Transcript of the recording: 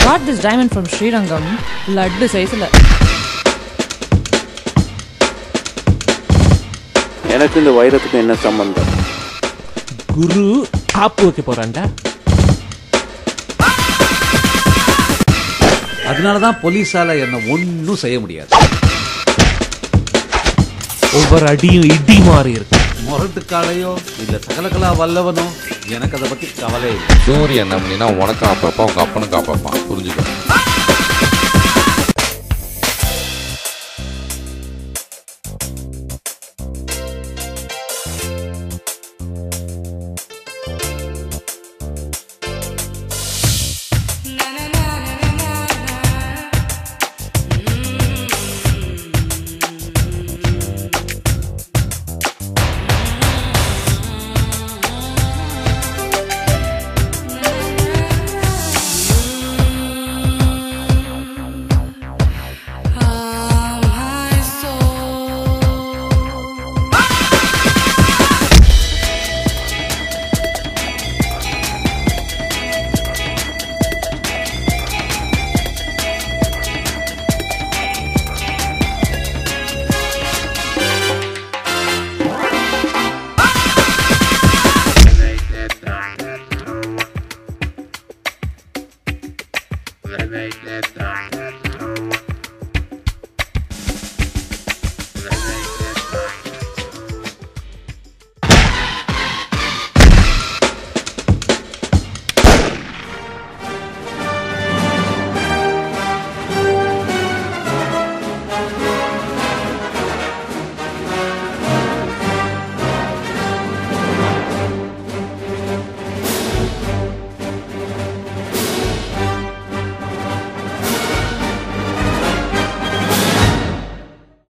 God this diamond from Srirangam laddu சைஸ்ல எனக்கு இந்த வைரத்துக்கு என்ன சம்பந்தம் குரு ஆப்பு வைக்க போறான்டா அதனாலதான் போலீஸால என்ன ஒன்னும் செய்ய முடியாது ஒவ்வொரு அடியும் இடி மாறி இருக்கு முரட்டு காளையோ இல்ல சகலகலா வல்லவனோ எனக்கு அதை பத்தி கவலை இல்லை சூரியன் நம்பினா உனக்கும் அப்பப்பா உங்க அப்பனுக்கும் அப்பப்பா புரிஞ்சுக்கோ